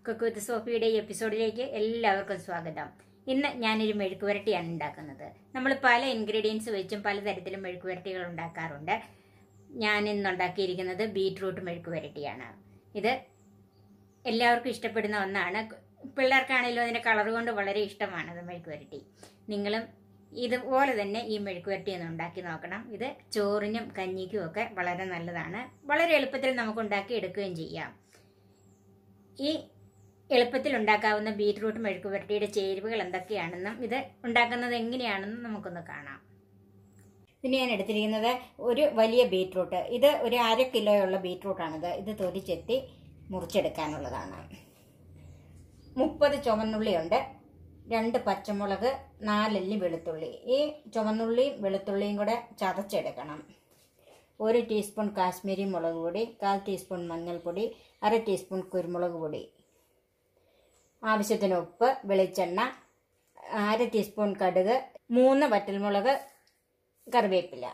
cook with സോഫിയുടെ ഈ എപ്പിസോഡിലേക്ക് എല്ലാവർക്കും സ്വാഗതം ഇന്ന് ഞാനൊരു മെഴുക്ക് പുരട്ടിയാണ് ഉണ്ടാക്കുന്നത് നമ്മൾ പല ഇൻഗ്രീഡിയൻസ് വെച്ചും പലതരത്തിലും മെഴുക്ക് പുരട്ടികൾ ഉണ്ടാക്കാറുണ്ട് ഞാൻ ഇന്ന് ഉണ്ടാക്കിയിരിക്കുന്നത് ബീട്രൂട്ട് മെഴുക്ക് പുരട്ടിയാണ് ഇത് എല്ലാവർക്കും ഇഷ്ടപ്പെടുന്ന ഒന്നാണ് പിള്ളേർക്കാണെങ്കിലും അതിൻ്റെ കളർ കൊണ്ട് വളരെ ഇഷ്ടമാണ് അത് മെഴുക്ക് പുരട്ടി നിങ്ങളും ഇതുപോലെ തന്നെ ഈ മെഴുക്ക് പുരട്ടി ഒന്ന് ഉണ്ടാക്കി നോക്കണം ഇത് ചോറിനും കഞ്ഞിക്കും ഒക്കെ വളരെ നല്ലതാണ് വളരെ എളുപ്പത്തിൽ നമുക്ക് ഉണ്ടാക്കി എടുക്കുകയും ചെയ്യാം ഈ എളുപ്പത്തിൽ ഉണ്ടാക്കാവുന്ന ബീറ്റ്റൂട്ട് മെഴുക്ക് പുരട്ടിയുടെ ചേരുവകൾ എന്തൊക്കെയാണെന്നും ഇത് ഉണ്ടാക്കുന്നത് എങ്ങനെയാണെന്നും നമുക്കൊന്ന് കാണാം ഇതിന് ഞാൻ എടുത്തിരിക്കുന്നത് ഒരു വലിയ ബീറ്റ്റൂട്ട് ഇത് ഒരു അര കിലോയുള്ള ബീറ്റ്റൂട്ടാണിത് ഇത് തൊലിച്ചെത്തി മുറിച്ചെടുക്കാനുള്ളതാണ് മുപ്പത് ചുവന്നുള്ളിയുണ്ട് രണ്ട് പച്ചമുളക് നാലല്ലി വെളുത്തുള്ളി ഈ ചുവന്നുള്ളിയും വെളുത്തുള്ളിയും കൂടെ ചതച്ചെടുക്കണം ഒരു ടീസ്പൂൺ കാശ്മീരി മുളക് പൊടി കാൽ ടീസ്പൂൺ മഞ്ഞൾപ്പൊടി അര ടീസ്പൂൺ കുരുമുളക് പൊടി ആവശ്യത്തിന് ഉപ്പ് വെളിച്ചെണ്ണ അര ടീസ്പൂൺ കടുക് മൂന്ന് വറ്റൽമുളക് കറിവേപ്പില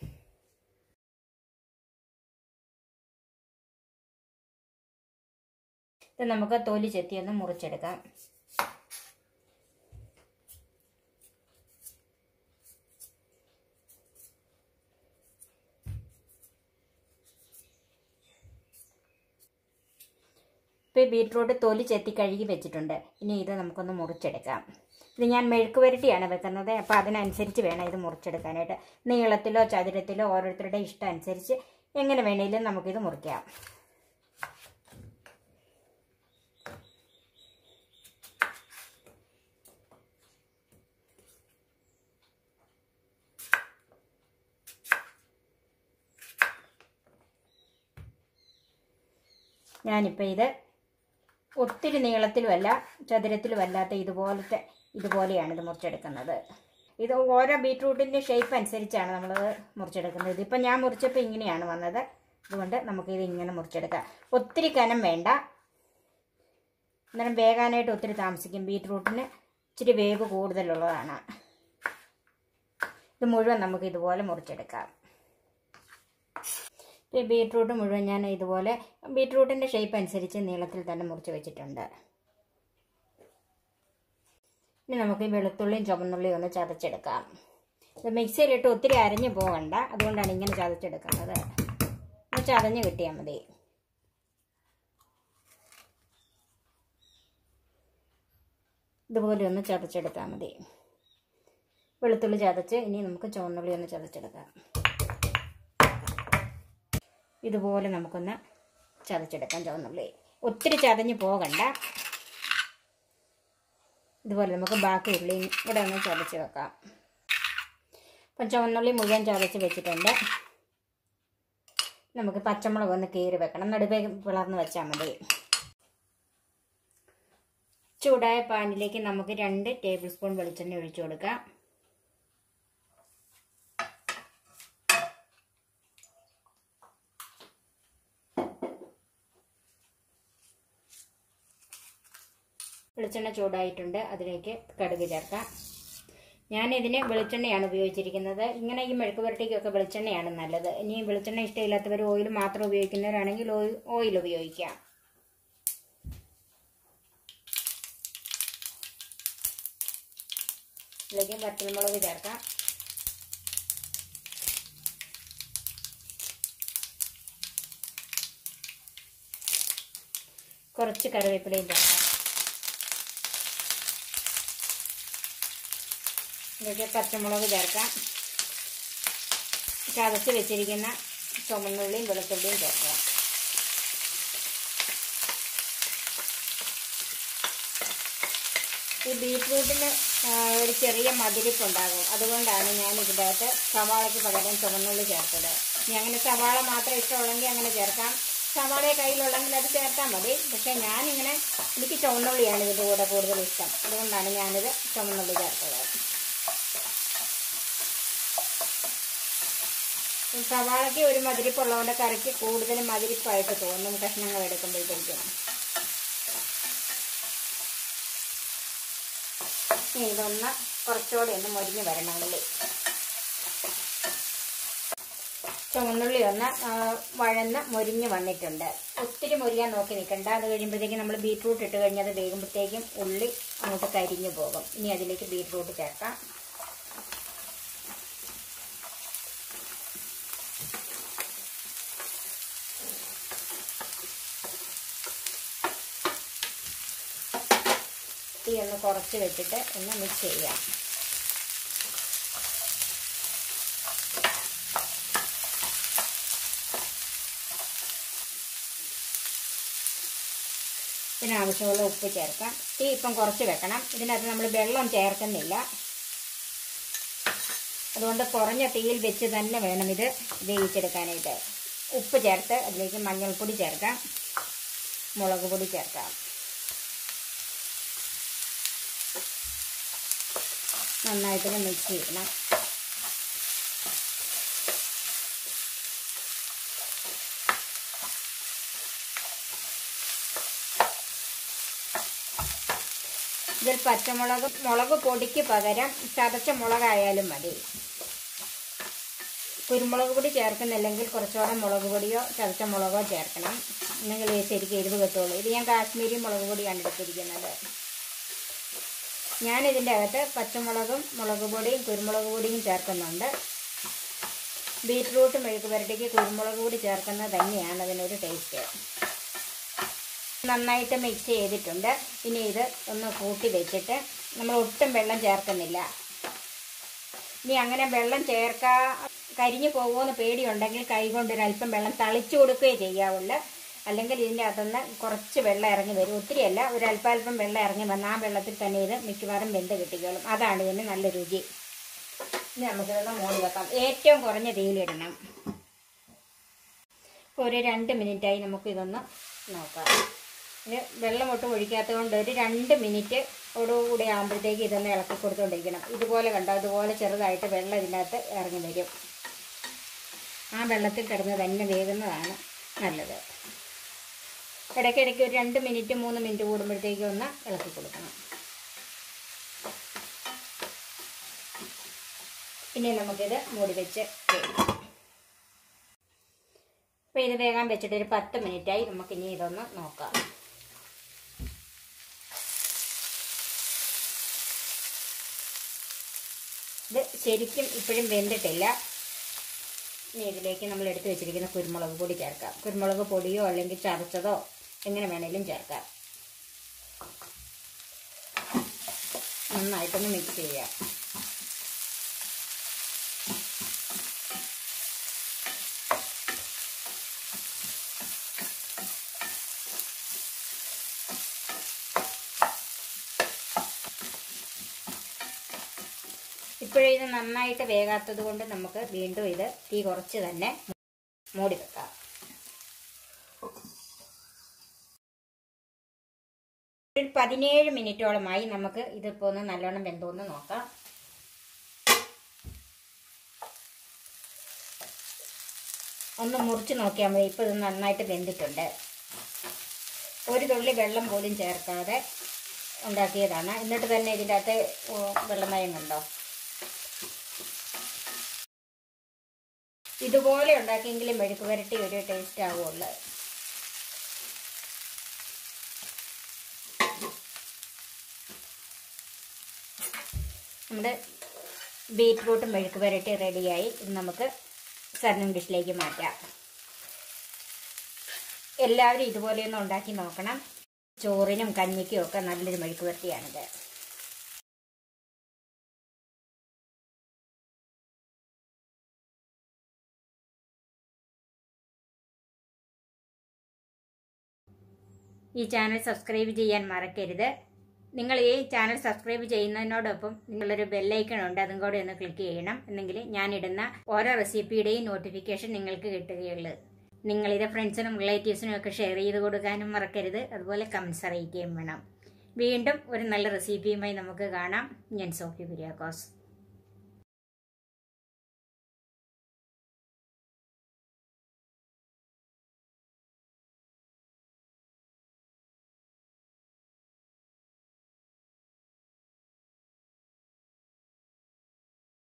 ഇത് നമുക്ക് തൊലി ചെത്തിയൊന്ന് മുറിച്ചെടുക്കാം ഇപ്പോൾ ഈ ബീട്രൂട്ട് തൊലി ചെത്തി കഴുകി വെച്ചിട്ടുണ്ട് ഇനി ഇത് നമുക്കൊന്ന് മുറിച്ചെടുക്കാം ഇത് ഞാൻ മെഴുക്ക് പുരട്ടിയാണ് വെക്കുന്നത് അപ്പോൾ അതിനനുസരിച്ച് വേണം ഇത് മുറിച്ചെടുക്കാനായിട്ട് നീളത്തിലോ ചതുരത്തിലോ ഓരോരുത്തരുടെ ഇഷ്ടം അനുസരിച്ച് എങ്ങനെ വേണേലും നമുക്കിത് മുറിക്കാം ഞാനിപ്പോൾ ഇത് ഒത്തിരി നീളത്തിലുമല്ല ചതുരത്തിലുമല്ലാത്ത ഇതുപോലത്തെ ഇതുപോലെയാണ് ഇത് മുറിച്ചെടുക്കുന്നത് ഇത് ഓരോ ബീട്രൂട്ടിൻ്റെ ഷേപ്പ് അനുസരിച്ചാണ് നമ്മൾ മുറിച്ചെടുക്കുന്നത് ഇതിപ്പോൾ ഞാൻ മുറിച്ചപ്പോൾ ഇങ്ങനെയാണ് വന്നത് അതുകൊണ്ട് നമുക്കിത് ഇങ്ങനെ മുറിച്ചെടുക്കാം ഒത്തിരി കനം വേണ്ട അന്നേരം വേകാനായിട്ട് ഒത്തിരി താമസിക്കും ബീട്രൂട്ടിന് ഇച്ചിരി വേവ് കൂടുതലുള്ളതാണ് ഇത് മുഴുവൻ നമുക്ക് ഇതുപോലെ മുറിച്ചെടുക്കാം ഈ ബീട്രൂട്ട് മുഴുവൻ ഞാൻ ഇതുപോലെ ബീട്രൂട്ടിൻ്റെ ഷേപ്പ് അനുസരിച്ച് നീളത്തിൽ തന്നെ മുറിച്ച് വെച്ചിട്ടുണ്ട് ഇനി നമുക്ക് ഈ വെളുത്തുള്ളിയും ചുവന്നുള്ളിയും ഒന്ന് ചതച്ചെടുക്കാം ഇത് മിക്സിയിലിട്ട് ഒത്തിരി അരഞ്ഞു പോകണ്ട അതുകൊണ്ടാണ് ഇങ്ങനെ ചതച്ചെടുക്കുന്നത് ഒന്ന് ചതഞ്ഞ് കിട്ടിയാൽ മതി ഇതുപോലെ ഒന്ന് ചതച്ചെടുത്താൽ മതി വെളുത്തുള്ളി ചതച്ച് ഇനി നമുക്ക് ചുവന്നുള്ളി ഒന്ന് ചതച്ചെടുക്കാം ഇതുപോലെ നമുക്കൊന്ന് ചതച്ചെടുക്കാം ചുവന്നുള്ളി ഒത്തിരി ചതഞ്ഞ് പോകണ്ട ഇതുപോലെ നമുക്ക് ബാക്കി ഉള്ളിയും ഇവിടെ ഒന്ന് ചതച്ച് വെക്കാം അപ്പം ചുവന്നുള്ളി മുഴുവൻ ചതച്ച് വെച്ചിട്ടുണ്ട് നമുക്ക് പച്ചമുളക് ഒന്ന് കീറി വെക്കണം നടുവേ പിളർന്ന് വെച്ചാൽ മതി ചൂടായ പാനിലേക്ക് നമുക്ക് രണ്ട് ടേബിൾ സ്പൂൺ വെളിച്ചെണ്ണ ഒഴിച്ചു കൊടുക്കാം വെളിച്ചെണ്ണ ചൂടായിട്ടുണ്ട് അതിലേക്ക് കടുക് ചേർക്കാം ഞാനിതിന് വെളിച്ചെണ്ണയാണ് ഉപയോഗിച്ചിരിക്കുന്നത് ഇങ്ങനെ ഈ മെഴുക്ക് പുരട്ടിക്കൊക്കെ വെളിച്ചെണ്ണയാണ് നല്ലത് ഇനി വെളിച്ചെണ്ണ ഇഷ്ടമില്ലാത്തവർ ഓയിൽ മാത്രം ഉപയോഗിക്കുന്നവരാണെങ്കിൽ ഓയിൽ ഓയിൽ ഉപയോഗിക്കാം ഇതിലേക്ക് വറ്റൽമുളക് ചേർക്കാം കുറച്ച് കറിവേപ്പിലയും ചേർക്കാം ഇതിലേക്ക് പച്ചമുളക് ചേർക്കാം ചതച്ച് വെച്ചിരിക്കുന്ന ചുമന്നുള്ളിയും വെളുത്തുള്ളിയും ചേർക്കാം ഈ ബീട്രൂട്ടിന് ഒരു ചെറിയ മധുരിപ്പുണ്ടാകും അതുകൊണ്ടാണ് ഞാൻ ഇതിനകത്ത് സവാളയ്ക്ക് പകരം ചുവന്നുള്ളി ചേർത്തത് ഇനി അങ്ങനെ സവാള മാത്രം ഇഷ്ടമുള്ളെങ്കിൽ അങ്ങനെ ചേർക്കാം സവാളയെ കയ്യിലുള്ളെങ്കിൽ അത് ചേർത്താൽ മതി പക്ഷേ ഞാനിങ്ങനെ എനിക്ക് ചുവന്നുള്ളിയാണ് ഇതിൻ്റെ കൂടെ കൂടുതൽ ഇഷ്ടം അതുകൊണ്ടാണ് ഞാനിത് ചുവന്നുള്ളി ചേർത്തത് സവാളയ്ക്ക് ഒരു മതിരിപ്പുള്ളതുകൊണ്ട് കറിക്ക് കൂടുതൽ മതിരിപ്പായിട്ട് തോന്നും കഷ്ണങ്ങൾ എടുക്കുമ്പോഴത്തേക്കും ഇനി ഇതൊന്ന് കുറച്ചുകൂടി ഒന്ന് മൊരിഞ്ഞ് വരണം ഉള്ളി ചുവന്നുള്ളി ഒന്ന് വഴന്ന് മൊരിഞ്ഞ് വന്നിട്ടുണ്ട് ഒത്തിരി മുരിയാൻ നോക്കി നിൽക്കണ്ട അത് കഴിയുമ്പോഴത്തേക്കും നമ്മൾ ബീട്രൂട്ട് ഇട്ട് കഴിഞ്ഞ് അത് വേകുമ്പോഴത്തേക്കും ഉള്ളി അങ്ങോട്ട് കരിഞ്ഞു പോകും ഇനി അതിലേക്ക് ബീട്രൂട്ട് ചേർക്കാം തീ ഒന്ന് കുറച്ച് വെച്ചിട്ട് ഒന്ന് മിക്സ് ചെയ്യാം ഇതിനാവശ്യമുള്ള ഉപ്പ് ചേർക്കാം തീ ഇപ്പം കുറച്ച് വെക്കണം ഇതിനകത്ത് നമ്മൾ വെള്ളം ചേർക്കുന്നില്ല അതുകൊണ്ട് കുറഞ്ഞ തീയിൽ വെച്ച് തന്നെ വേണം ഇത് വേവിച്ചെടുക്കാനായിട്ട് ഉപ്പ് ചേർത്ത് അതിലേക്ക് മഞ്ഞൾപ്പൊടി ചേർക്കാം മുളക് പൊടി ചേർക്കാം നന്നായിട്ടൊന്ന് മിക്സ് ചെയ്യണം ഇതിൽ പച്ചമുളക് മുളക് പൊടിക്ക് പകരം ചതച്ച മുളകായാലും മതി കുരുമുളക് പൊടി ചേർക്കുന്നില്ലെങ്കിൽ കുറച്ചുകൂടെ മുളക് പൊടിയോ ചതച്ച മുളകോ ചേർക്കണം എന്നെങ്കിൽ ശരിക്കും എരിവ് കിട്ടുള്ളൂ ഇത് ഞാൻ കാശ്മീരി മുളക് പൊടിയാണ് എടുത്തിരിക്കുന്നത് ഞാൻ ഇതിൻ്റെ അകത്ത് പച്ചമുളകും മുളക് പൊടിയും കുരുമുളക് പൊടിയും ചേർക്കുന്നുണ്ട് ബീറ്റ്റൂട്ട് മെഴുക്ക് പുരട്ടിക്ക് കുരുമുളക് പൊടി ചേർക്കുന്നത് തന്നെയാണ് അതിനൊരു ടേസ്റ്റ് നന്നായിട്ട് മിക്സ് ചെയ്തിട്ടുണ്ട് ഇനി ഇത് ഒന്ന് കൂട്ടി വെച്ചിട്ട് നമ്മൾ ഒട്ടും വെള്ളം ചേർക്കുന്നില്ല ഇനി അങ്ങനെ വെള്ളം ചേർക്കാ കരിഞ്ഞു പോകുമെന്ന് പേടിയുണ്ടെങ്കിൽ കൈകൊണ്ട് ഒരല്പം വെള്ളം തളിച്ചു കൊടുക്കുകയേ ചെയ്യാവുള്ളൂ അല്ലെങ്കിൽ ഇതിൻ്റെ അകത്തുനിന്ന് കുറച്ച് വെള്ളം ഇറങ്ങി വരും ഒത്തിരിയല്ല ഒരു അല്പാൽപ്പം വെള്ളം ഇറങ്ങി വന്ന് ആ വെള്ളത്തിൽ തന്നെ ഇത് മിക്കവാറും വെന്ത് കിട്ടിക്കോളും അതാണ് ഇതിന് നല്ല രുചി ഇനി നമുക്കിതൊന്ന് മൂടി വെക്കാം ഏറ്റവും കുറഞ്ഞ തീയിലിടണം ഇപ്പോൾ ഒരു രണ്ട് മിനിറ്റായി നമുക്ക് ഇതൊന്ന് നോക്കാം ഇത് വെള്ളം ഒട്ടും ഒഴിക്കാത്തത് കൊണ്ട് ഒരു രണ്ട് മിനിറ്റ് ഓടുകൂടി ആകുമ്പോഴത്തേക്ക് ഇതൊന്ന് ഇളക്കി കൊടുത്തുകൊണ്ടിരിക്കണം ഇതുപോലെ കണ്ടോ ഇതുപോലെ ചെറുതായിട്ട് വെള്ളം ഇതിനകത്ത് ഇറങ്ങി വരും ആ വെള്ളത്തിൽ കിടന്ന് തന്നെ വേകുന്നതാണ് നല്ലത് ഇടയ്ക്കിടയ്ക്ക് ഒരു രണ്ട് മിനിറ്റ് മൂന്ന് മിനിറ്റ് കൂടുമ്പോഴത്തേക്ക് ഒന്ന് ഇളക്കി കൊടുക്കണം ഇനി നമുക്കിത് മൂടി വെച്ച് വേവിക്കാം അപ്പോൾ ഇത് വേഗം വെച്ചിട്ട് ഒരു പത്ത് മിനിറ്റായി നമുക്കിനി ഇതൊന്ന് നോക്കാം ഇത് ശരിക്കും ഇപ്പോഴും വെന്തിട്ടില്ല ഇനി ഇതിലേക്ക് നമ്മൾ എടുത്തു വെച്ചിരിക്കുന്ന കുരുമുളക് പൊടി ചേർക്കാം കുരുമുളക് പൊടിയോ അല്ലെങ്കിൽ ചതച്ചതോ എങ്ങനെ വേണേലും ചേർക്കാം നന്നായിട്ടൊന്ന് മിക്സ് ചെയ്യാം ഇപ്പോഴും ഇത് നന്നായിട്ട് വേകാത്തത് കൊണ്ട് നമുക്ക് വീണ്ടും ഇത് തീ കുറച്ച് തന്നെ മൂടി വെക്കാം ഒരു പതിനേഴ് മിനിറ്റോളമായി നമുക്ക് ഇതിപ്പോൾ ഒന്ന് നല്ലോണം വെന്തോന്ന് നോക്കാം ഒന്ന് മുറിച്ച് നോക്കിയാൽ മതി ഇപ്പോൾ ഇത് നന്നായിട്ട് വെന്തിട്ടുണ്ട് ഒരു തുള്ളി വെള്ളം പോലും ചേർക്കാതെ ഉണ്ടാക്കിയതാണ് എന്നിട്ട് തന്നെ ഇതിൻ്റെ അകത്ത് വെള്ളമയം കണ്ടോ ഇതുപോലെ ഉണ്ടാക്കിയെങ്കിലും മെഴുക്ക് പുരട്ടി ഒരു ടേസ്റ്റ് ആവുള്ളൂ നമ്മുടെ ബീറ്റ്റൂട്ട് മെഴുക്ക് പുരട്ടി റെഡിയായി ഇത് നമുക്ക് സർവിംഗ് ഡിഷിലേക്ക് മാറ്റാം എല്ലാവരും ഇതുപോലെയൊന്നും ഉണ്ടാക്കി നോക്കണം ചോറിനും കഞ്ഞിക്കും ഒക്കെ നല്ലൊരു മെഴുക്ക് പുരട്ടിയാണിത് ഈ ചാനൽ സബ്സ്ക്രൈബ് ചെയ്യാൻ മറക്കരുത് നിങ്ങൾ ഈ ചാനൽ സബ്സ്ക്രൈബ് ചെയ്യുന്നതിനോടൊപ്പം നിങ്ങളൊരു ബെല്ലൈക്കൺ ഉണ്ട് അതും കൂടെ ഒന്ന് ക്ലിക്ക് ചെയ്യണം എന്നെങ്കിൽ ഞാനിടുന്ന ഓരോ റെസിപ്പിയുടെയും നോട്ടിഫിക്കേഷൻ നിങ്ങൾക്ക് കിട്ടുകയുള്ളൂ നിങ്ങളിത് ഫ്രണ്ട്സിനും റിലേറ്റീവ്സിനും ഒക്കെ ഷെയർ ചെയ്ത് കൊടുക്കാനും മറക്കരുത് അതുപോലെ കമൻസ് അറിയിക്കുകയും വേണം വീണ്ടും ഒരു നല്ല റെസിപ്പിയുമായി നമുക്ക് കാണാം ഞാൻ സോഫി കുര്യാക്കോസ്